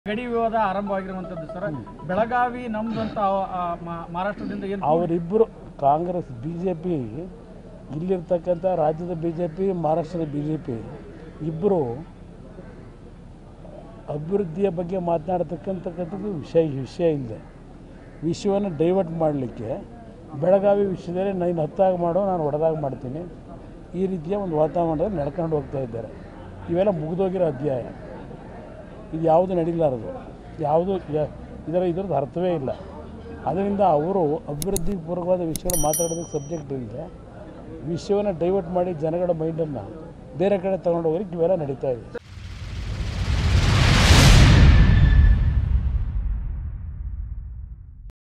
ಗಡಿ ವಿವಾದ ಆರಂಭವಾಗಿರುವಂಥದ್ದು ಸರ್ ಬೆಳಗಾವಿ ನಮ್ದು ಅಂತ ಆ- ಆ ಮಾ- ಮಹಾರಾಷ್ಟ್ರದಿಂದ ಏನು ಅವರಿಬ್ಬರು ಕಾಂಗ್ರೆಸ್ ಬಿ ಜೆ ಪಿ ಇಲ್ಲಿರ್ತಕ್ಕಂಥ ರಾಜ್ಯದ ಬಿ ಜೆ ಪಿ ಮಹಾರಾಷ್ಟ್ರದ ಬಿ ಜೆ ಪಿ ಇಬ್ಬರು ಅಭಿವೃದ್ಧಿಯ ಬಗ್ಗೆ ಮಾತನಾಡ್ತಕ್ಕಂಥಕ್ಕಂಥದ್ದು ವಿಷಯ ವಿಷಯ ಇದೆ ವಿಷಯವನ್ನು ಡೈವರ್ಟ್ ಮಾಡಲಿಕ್ಕೆ ಬೆಳಗಾವಿ ವಿಷಯದಲ್ಲಿ ನೀನು ಹತ್ತಾಗ ಮಾಡೋ ನಾನು ಹೊಡೆದಾಗ ಮಾಡ್ತೀನಿ ಈ ರೀತಿಯ ಒಂದು ವಾತಾವರಣದಲ್ಲಿ ನಡ್ಕೊಂಡು ಹೋಗ್ತಾ ಇದ್ದಾರೆ ಇವೆಲ್ಲ ಮುಗಿದೋಗಿರೋ ಅಧ್ಯಾಯ ಇದು ಯಾವುದು ನಡೀಲಾರದು ಯಾವುದು ಯ- ಇದರ ಇದ್ರದ್ದು ಅರ್ಥವೇ ಇಲ್ಲ ಅದರಿಂದ ಅವರು ಅಭಿವೃದ್ಧಿ ಪೂರ್ವಕವಾದ ವಿಷಯಗಳು ಮಾತಾಡೋದಕ್ಕೆ ಸಬ್ಜೆಕ್ಟ್ ಇದೆ ವಿಷಯವನ್ನು ಡೈವರ್ಟ್ ಮಾಡಿ ಜನಗಳ ಮೈಂಡನ್ನು ಬೇರೆ ಕಡೆ ತಗೊಂಡು ಹೋಗೋಕ್ಕೆ ಇವೆಲ್ಲ ನಡೀತಾ ಇದೆ